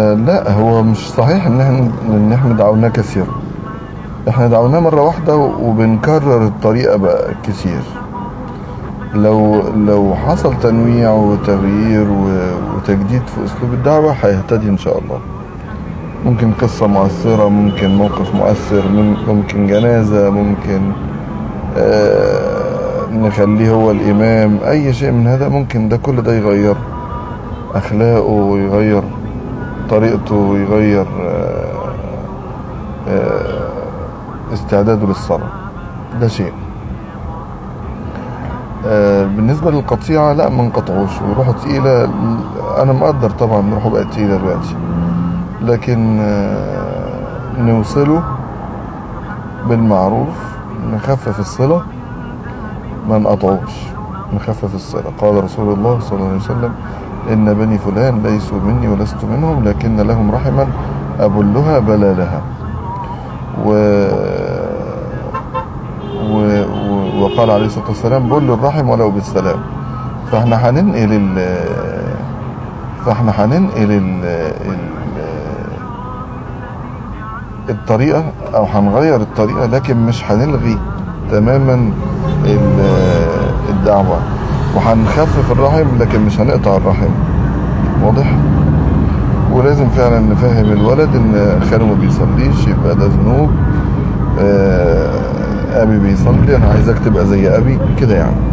آه لا هو مش صحيح ان احنا ان احنا دعوناه كثيرا احنا دعوناه مرة واحدة وبنكرر الطريقة بقى كتير لو لو حصل تنويع وتغيير و- وتجديد في اسلوب الدعوة هيهتدي ان شاء الله ممكن قصة مؤثرة ممكن موقف مؤثر مم- ممكن جنازة ممكن آه نخليه هو الإمام أي شيء من هذا ممكن ده كل ده يغير أخلاقه ويغير طريقته ويغير آه آه استعداده للصلاة ده شيء آه بالنسبة للقطيعة لا ما نقطعوش وروحه تقيلة أنا مقدر طبعا روحه بقت تقيلة دلوقتي لكن آه، نوصله بالمعروف نخفف الصلة ما نقطعوش نخفف الصلة قال رسول الله صلى الله عليه وسلم إن بني فلان ليسوا مني ولست منهم لكن لهم رحما أبلها بلالها و... و... و... وقال عليه الصلاة والسلام بل الرحم ولو بالسلام فاحنا هننقل ال... فاحنا هننقل ال... ال... الطريقة او هنغير الطريقة لكن مش هنلغي تماما ال- الدعوة وهنخفف الرحم لكن مش هنقطع الرحم واضح ولازم فعلا نفهم الولد ان خاله ما بيصليش يبقى ده ذنوب آه، ابي بيصلي انا عايزك تبقى زي ابي كده يعني